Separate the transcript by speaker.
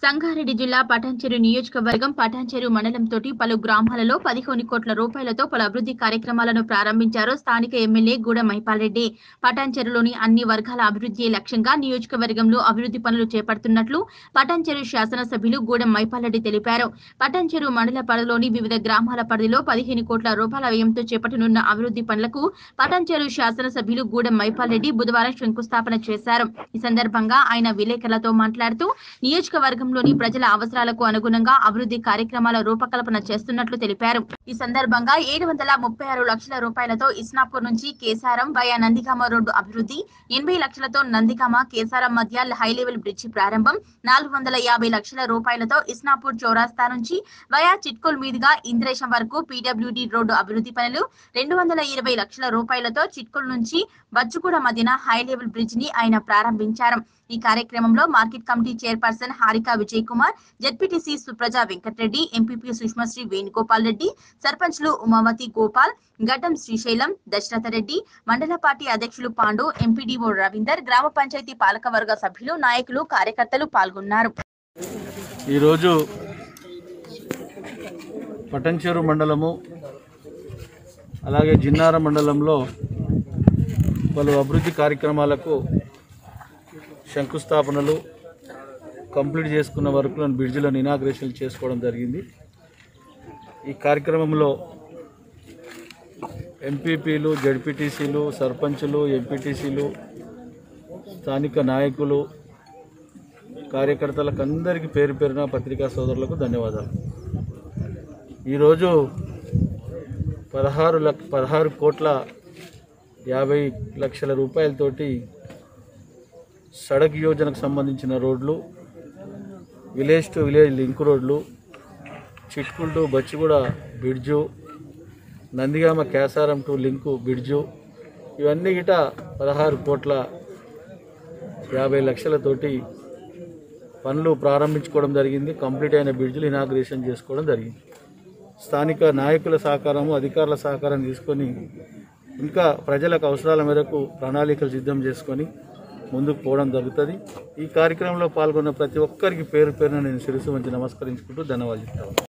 Speaker 1: సంగారెడ్డి జిల్లా పటాన్చెరు నియోజకవర్గం పటాన్చెరు మండలంతోటి పలు గ్రామాలలో పదిహేను కోట్ల రూపాయలతో పలు అభివృద్ధి కార్యక్రమాలను ప్రారంభించారు స్థానిక ఎమ్మెల్యే గూడ మైపాల్రెడ్డి పటాన్చెరులోని అన్ని వర్గాల అభివృద్ధి లక్ష్యంగా నియోజకవర్గంలో అభివృద్ధి పనులు చేపడుతున్నట్లు పటాన్చెరు శాసనసభ్యులు గూడెం మైపాల్రెడ్డి తెలిపారు పటాన్చెరు మండల పరిధిలోని వివిధ గ్రామాల పరిధిలో పదిహేను కోట్ల రూపాయల వ్యయంతో చేపట్టనున్న అభివృద్ధి పనులకు పటాన్చెరు శాసనసభ్యులు గూడెం మైపాల్రెడ్డి బుధవారం శంకుస్థాపన చేశారు ఈ సందర్భంగా ఆయన విలేకరులతో మాట్లాడుతూ నియోజకవర్గంలోని ప్రజల అవసరాలకు అనుగుణంగా అభివృద్ధి కార్యక్రమాల రూపకల్పన చేస్తున్నట్లు తెలిపారు ఈ సందర్భంగా ఏడు వందల ముప్పై ఆరు లక్షల రూపాయలతో ఇస్నాపూర్ నుంచి కేసారం వయా నందిగామ రోడ్డు అభివృద్ధి ఎనభై లక్షలతో నందిగామ కేసారం మధ్య హై లెవెల్ బ్రిడ్జి ప్రారంభం నాలుగు వందల యాభై లక్షల రూపాయలతో ఇస్నాపూర్ చౌరాస్తా నుంచి వయా చిట్కోల్ మీదుగా ఇంద్రేశం వరకు పీడబ్ల్యూడి రోడ్డు అభివృద్ధి పనులు రెండు వందల ఇరవై లక్షల రూపాయలతో చిట్కోల్ నుంచి బచ్చుగూడ మధ్యన హై లెవెల్ బ్రిడ్జ్ ని ఆయన ప్రారంభించారు ఈ కార్యక్రమంలో market committee chairperson Harika Vijay Kumar ZPTC Supraja Venkatareddy MPP Sushmasri Venugopal Reddy సర్పంచ్లు ఉమావతి గోపాల్ ఘటం శ్రీశైలం దశరథ రెడ్డి మండల పార్టీ అధ్యక్షులు పాండు ఎంపీడీఓ రవీందర్ గ్రామ పంచాయతీ పాలకవర్గ సభ్యులు నాయకులు కార్యకర్తలు పాల్గొన్నారు
Speaker 2: ఈరోజు పటంచెరు మండలము అలాగే జిన్నార మండలంలో పలు అభివృద్ధి కార్యక్రమాలకు శంకుస్థాపనలు కంప్లీట్ చేసుకున్న వరకు బ్రిడ్జిలను ఇనాగ్రేషన్ చేసుకోవడం జరిగింది ఈ కార్యక్రమంలో ఎంపీపీలు జడ్పీటీసీలు సర్పంచులు ఎంపీటీసీలు స్థానిక నాయకులు కార్యకర్తలకు అందరికీ పేరు పేరున పత్రికా సోదరులకు ధన్యవాదాలు ఈరోజు పదహారు లక్ష పదహారు కోట్ల యాభై లక్షల రూపాయలతోటి సడక్ యోజనకు సంబంధించిన రోడ్లు విలేజ్ టు విలేజ్ లింక్ రోడ్లు Chitkul to Bachiguda bridge Nandigama Kesaram to link bridge ఇవన్నీ గిట పదహారు కోట్ల యాభై లక్షలతోటి పనులు ప్రారంభించుకోవడం జరిగింది కంప్లీట్ అయిన బ్రిడ్జ్లు ఇనాగ్రేషన్ చేసుకోవడం జరిగింది స్థానిక నాయకుల సహకారము అధికారుల సహకారం తీసుకొని ఇంకా ప్రజలకు అవసరాల మేరకు ప్రణాళికలు సిద్ధం చేసుకొని ముందుకు పోవడం జరుగుతుంది ఈ కార్యక్రమంలో పాల్గొన్న ప్రతి ఒక్కరికి పేరు పేరున నేను శిరస్సు వంచి నమస్కరించుకుంటూ ధన్యవాదాలు చెప్తాను